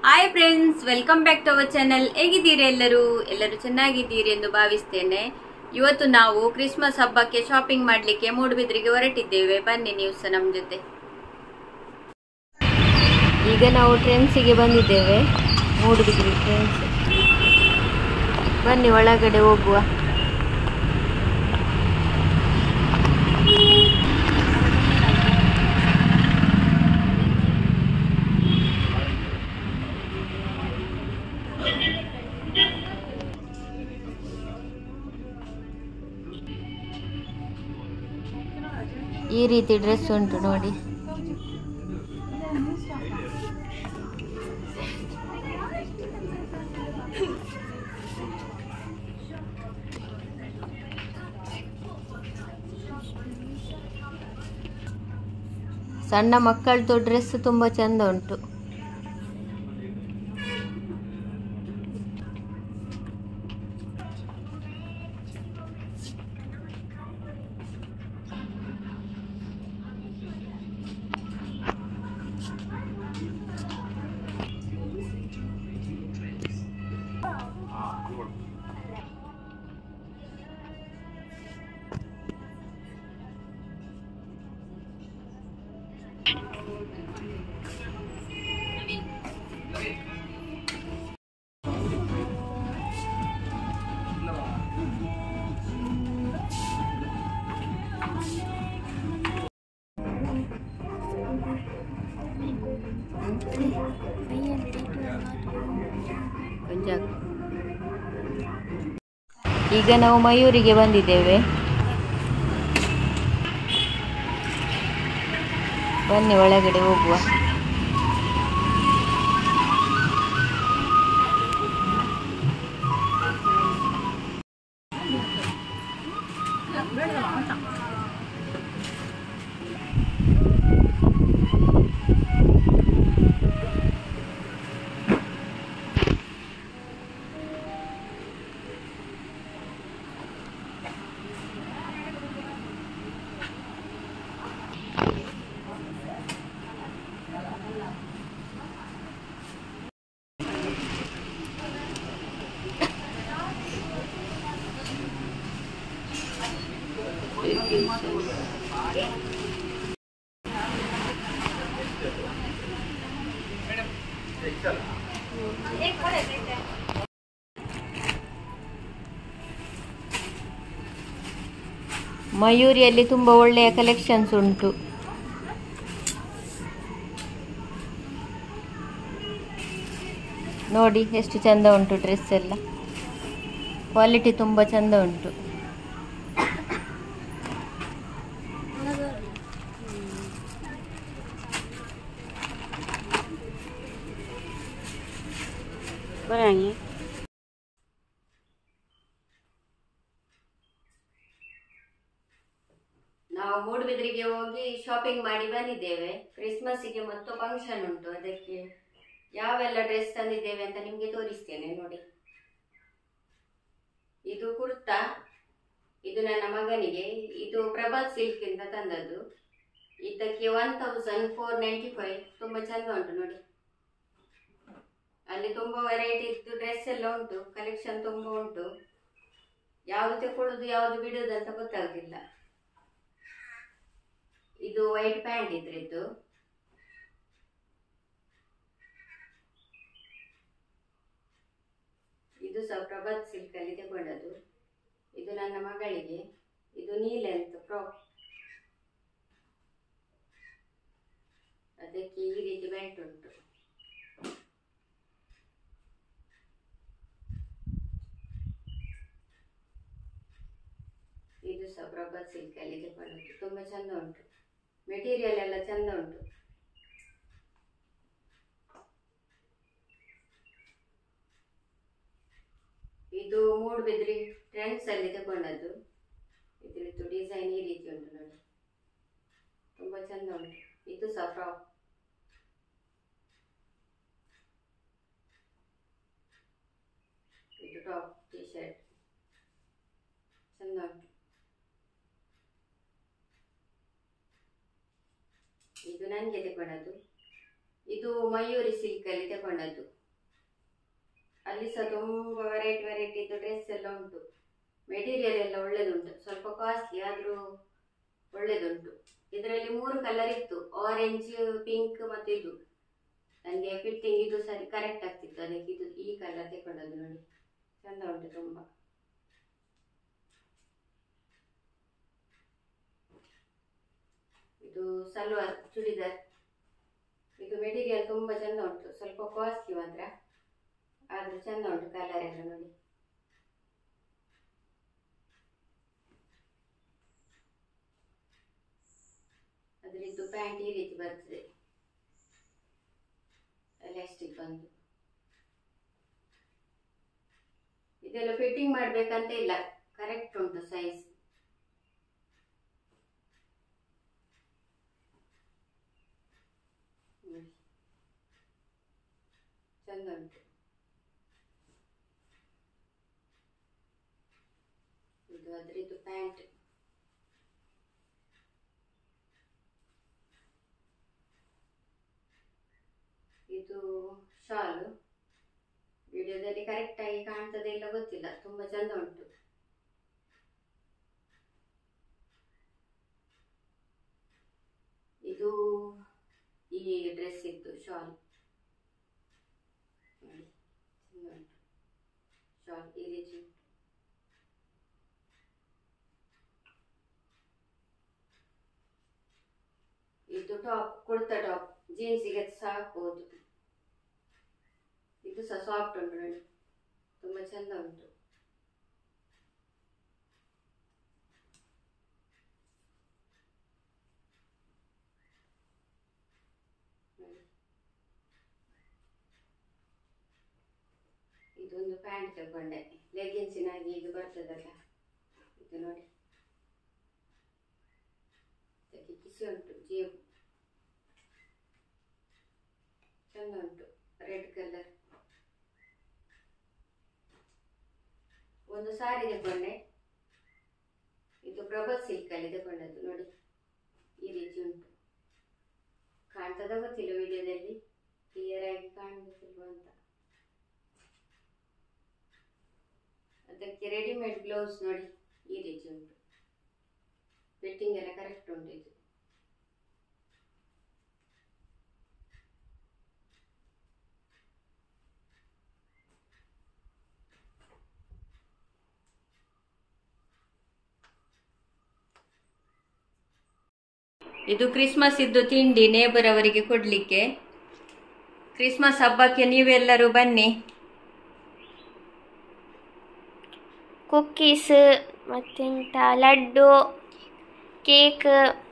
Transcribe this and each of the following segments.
Hi friends welcome back to our channel ಹೇಗಿದ್ದೀರಿ ಎಲ್ಲರೂ ಎಲ್ಲರೂ ಚೆನ್ನಾಗಿದ್ದೀರಿ ಎಂದು ಭಾವಿಸ್ತೇನೆ ಇವತ್ತು ನಾವು ಕ್ರಿಸ್ಮಸ್ ಹಬ್ಬಕ್ಕೆ ಶಾಪಿಂಗ್ ಮಾಡಲಿಕ್ಕೆ ಮೂಡುಬಿದ್ರಿಗೆ ಹೊರಟಿದ್ದೇವೆ ಬನ್ನಿ ನೀವು ಸಹ ನಮ್ಮ ಜೊತೆ ಈಗ ನಾವು ಟ್ರೆಂಡ್ಸಿಗೆ ಬಂದಿದ್ದೇವೆ ಮೂಡುಬಿದ್ರಿ ಟ್ರೆಂಡ್ಸ್ ಬನ್ನಿ ಒಳಗಡೆ ಹೋಗುವ ಈ ರೀತಿ ಡ್ರೆಸ್ ಉಂಟು ನೋಡಿ ಸಣ್ಣ ಮಕ್ಕಳದು ಡ್ರೆಸ್ ತುಂಬ ಚಂದ ಉಂಟು ಕೊಂಚ ಈಗ ನಾವು ಮಯೂರಿಗೆ ಬಂದಿದ್ದೇವೆ ಬನ್ನಿ ಒಳಗಡೆ ಹೋಗುವ ಮಯೂರಿಯಲ್ಲಿ ತುಂಬ ಒಳ್ಳೆಯ ಕಲೆಕ್ಷನ್ಸ್ ಉಂಟು ನೋಡಿ ಎಷ್ಟು ಚಂದ ಉಂಟು ಡ್ರೆಸ್ ಎಲ್ಲ ಕ್ವಾಲಿಟಿ ತುಂಬ ಚಂದ ಉಂಟು ಬರಂಗಿ ನಾವು ಮೂಡುಬಿದ್ರಿಗೆ ಹೋಗಿ ಶಾಪಿಂಗ್ ಮಾಡಿ ಬಂದಿದ್ದೇವೆ ಕ್ರಿಸ್ಮಸ್ಸಿಗೆ ಮತ್ತು ಫಂಕ್ಷನ್ ಉಂಟು ಅದಕ್ಕೆ ಯಾವೆಲ್ಲ ಡ್ರೆಸ್ ತಂದಿದ್ದೇವೆ ಅಂತ ನಿಮಗೆ ತೋರಿಸ್ತೇನೆ ನೋಡಿ ಇದು ಕುರ್ತಾ ಇದು ನನ್ನ ಮಗನಿಗೆ ಇದು ಪ್ರಭಾತ್ ಸಿಲ್ಕ್ ಇಂದ ತಂದದ್ದು ಇದಕ್ಕೆ one thousand four ninety five ತುಂಬ ಚಂದ ಉಂಟು ನೋಡಿ ಅಲ್ಲಿ ತುಂಬ ವೆರೈಟಿ ಇದ್ದು ಡ್ರೆಸ್ ಎಲ್ಲ ಉಂಟು ಕಲೆಕ್ಷನ್ ತುಂಬ ಉಂಟು ಯಾವುದು ತಗೊಳ್ಳೋದು ಯಾವುದು ಬಿಡೋದು ಅಂತ ಗೊತ್ತಾಗುದಿಲ್ಲ ಇದು ವೈಟ್ ಪ್ಯಾಂಟ್ ಇದ್ರದ್ದು ಇದು ಸಹ ಪ್ರಭಾತ್ ಸಿಲ್ಕ್ ಅಲ್ಲಿ ತಗೊಂಡದ್ದು ಇದು ನನ್ನ ಮಗಳಿಗೆ ಇದು ನೀಲೆಂತ್ ಫ್ರಾಕ್ ಅದಕ್ಕೆ ಈ ರೀತಿ ಬೆಲ್ಟ್ ಉಂಟು ಇದು ಸಹ ಪ್ರಭಾತ್ ಸಿಲ್ಕ್ ಅಲ್ಲಿ ತಗೊಂಡದ್ದು ತುಂಬಾ ಚಂದ ಉಂಟು ಮೆಟೀರಿಯಲ್ ಎಲ್ಲ ಚಂದ ಉಂಟು ಇದು ಮೂಡುಬಿದ್ರಿ ಟ್ರೆಂಡ್ಸ್ ಅಲ್ಲಿ ತಗೊಂಡದ್ದು ಇದ್ರದ್ದು ಡಿಸೈನ್ ಈ ರೀತಿ ಉಂಟು ನೋಡಿ ತುಂಬಾ ಚಂದ ಉಂಟು ಇದು ಸಹ ಫ್ರಾಕ್ ಇದು ಟಾಪ್ ಟಿ ಶರ್ಟ್ ಚಂದ ಉಂಟು ಇದು ನನಗೆ ತಗೊಂಡದ್ದು ಇದು ಮಯೂರಿ ಸಿಲ್ಕ್ ಅಲ್ಲಿ ತಗೊಂಡದ್ದು ಅಲ್ಲಿ ಸಹ ತುಂಬ ವೆರೈಟಿ ವೆರೈಟಿದು ಡ್ರೆಸ್ ಎಲ್ಲ ಉಂಟು ಮೆಟೀರಿಯಲ್ ಎಲ್ಲ ಒಳ್ಳೆದುಂಟು ಸ್ವಲ್ಪ ಕಾಸ್ಟ್ಲಿ ಆದರೂ ಒಳ್ಳೆದುಂಟು ಇದರಲ್ಲಿ ಮೂರು ಕಲರ್ ಇತ್ತು ಆರೆಂಜ್ ಪಿಂಕ್ ಮತ್ತು ಇದು ನನಗೆ ಫಿಟ್ಟಿಂಗ್ ಇದು ಸರಿ ಕರೆಕ್ಟ್ ಆಗ್ತಿತ್ತು ಅದಕ್ಕೆ ಇದು ಈ ಕಲರ್ ತಗೊಂಡದ್ದು ನೋಡಿ ಚಂದ ಉಂಟು ತುಂಬ ಇದು ಸಲ್ವಾರ್ ಚೂಡಿದಾರ್ ಇದು ಮೆಟೀರಿಯಲ್ ತುಂಬ ಚಂದ ಉಂಟು ಸ್ವಲ್ಪ ಕಾಸ್ಟ್ಲಿ ಮಾತ್ರ ಆದರೂ ಚಂದ ಉಂಟು ಕಲರ್ ಎಲ್ಲ ನೋಡಿ ಅದರದ್ದು ಪ್ಯಾಂಟ್ ಈ ರೀತಿ ಬರ್ತದೆ ಎಲಾಸ್ಟಿಕ್ ಬಂದು ಇದೆಲ್ಲ ಫಿಟ್ಟಿಂಗ್ ಮಾಡ್ಬೇಕಂತ ಇಲ್ಲ ಕರೆಕ್ಟ್ ಉಂಟು ಸೈಜ್ ಚಂದ ಉಂಟು ಇದು ಅದರದ್ದು ಪ್ಯಾಂಟ್ ಇದು ಶಾಲು ವಿಡಿಯೋದಲ್ಲಿ ಕರೆಕ್ಟಾಗಿ ಕಾಣ್ತದೆ ಇಲ್ಲ ಗೊತ್ತಿಲ್ಲ ತುಂಬ ಚಂದ ಉಂಟು ಇದು ಈ ಡ್ರೆಸ್ ಇತ್ತು ಶಾಲ್ ನೋಡಿ ಚಂದ ಉಂಟು ಶಾಲ್ ಈ ರೀತಿ ಉಂಟು ಇದು ಟಾಪ್ ಕುರ್ತಾ ಟಾಪ್ ಜೀನ್ಸಿಗೆ ಸಹ ಹಾಕ್ಬೋದು ಇದು ಸಹ ಸಾಫ್ಟ್ ಉಂಟು ನೋಡಿ ತುಂಬ ಚಂದ ಉಂಟು ನೋಡಿ. ಇದೊಂದು ಪ್ಯಾಂಟ್ ತಗೊಂಡೆ ಲೆಗಿನ್ಸಿನಾಗಿ ಇದು ಬರ್ತದಲ್ಲ ಇದು ನೋಡಿ ಇದಕ್ಕೆ ಕಿಸಿ ಉಂಟು ಜೇಬು ಚಂದ ಉಂಟು ರೆಡ್ ಕಲರ್ ಒಂದು ಸಾರಿ ತಗೊಂಡೆ ಇದು ಪ್ರಭಲ್ ಸಿಲ್ಕ್ ಅಲ್ಲಿ ತಗೊಂಡದ್ದು ನೋಡಿ ಈ ರೀತಿ ಉಂಟು ಕಾಣ್ತದ ಗೊತ್ತಿಲ್ಲ ವಿಡಿಯೋದಲ್ಲಿ ಕ್ಲಿಯರ್ ಆಗಿ ಕಾಣಬೇಕಿಲ್ವ ಅಂತ ಅದಕ್ಕೆ ರೆಡಿಮೇಡ್ ಬ್ಲೌಸ್ ನೋಡಿ ಈ ರೀತಿ ಉಂಟು ಫಿಟ್ಟಿಂಗ್ ಎಲ್ಲ ಕರೆಕ್ಟ್ ಉಂಟು ಇದು ಇದು ಕ್ರಿಸ್ಮಸ್ ಇದ್ದು ತಿಂಡಿ ನೇಬರ್ ಅವರಿಗೆ ಕೊಡ್ಲಿಕ್ಕೆ ಕ್ರಿಸ್ಮಸ್ ಹಬ್ಬಕ್ಕೆ ನೀವೆಲ್ಲರೂ ಬನ್ನಿ ಕುಕ್ಕೀಸ್ ಮತ್ತೆಂತ ಲಡ್ಡು ಕೇಕ್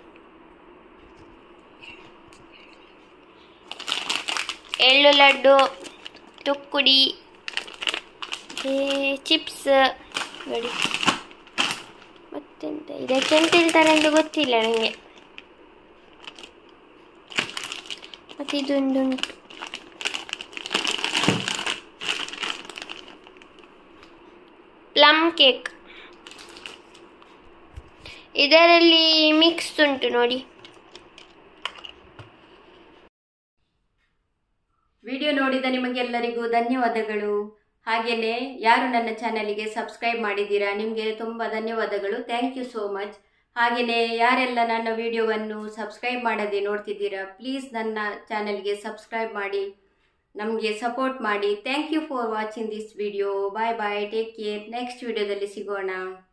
ಎಳ್ಳು ಲಡ್ಡು ತುಕ್ಕುಡಿ ಚಿಪ್ಸ್ ನೋಡಿ ಮತ್ತೆಂತ ಇದಕ್ಕೆ ಎಂತ ಹೇಳ್ತಾರೆ ಅಂತ ಗೊತ್ತಿಲ್ಲ ನನಗೆ ಮತ್ತೆ ಇದೊಂದುಂಟು ಪ್ಲಮ್ ಕೇಕ್ ಇದರಲ್ಲಿ ಮಿಕ್ಸ್ ಉಂಟು ನೋಡಿ ವಿಡಿಯೋ ನೋಡಿದ ನಿಮಗೆಲ್ಲರಿಗೂ ಧನ್ಯವಾದಗಳು ಹಾಗೆಯೇ ಯಾರು ನನ್ನ ಚಾನಲಿಗೆ ಸಬ್ಸ್ಕ್ರೈಬ್ ಮಾಡಿದ್ದೀರಾ ನಿಮಗೆ ತುಂಬ ಧನ್ಯವಾದಗಳು ಥ್ಯಾಂಕ್ ಯು ಸೋ ಮಚ್ ಹಾಗೆಯೇ ಯಾರೆಲ್ಲ ನನ್ನ ವಿಡಿಯೋವನ್ನು ಸಬ್ಸ್ಕ್ರೈಬ್ ಮಾಡದೆ ನೋಡ್ತಿದ್ದೀರಾ ಪ್ಲೀಸ್ ನನ್ನ ಚಾನಲ್ಗೆ ಸಬ್ಸ್ಕ್ರೈಬ್ ಮಾಡಿ ನಮಗೆ ಸಪೋರ್ಟ್ ಮಾಡಿ thank you for watching this video bye bye take care next ವಿಡಿಯೋದಲ್ಲಿ ಸಿಗೋಣ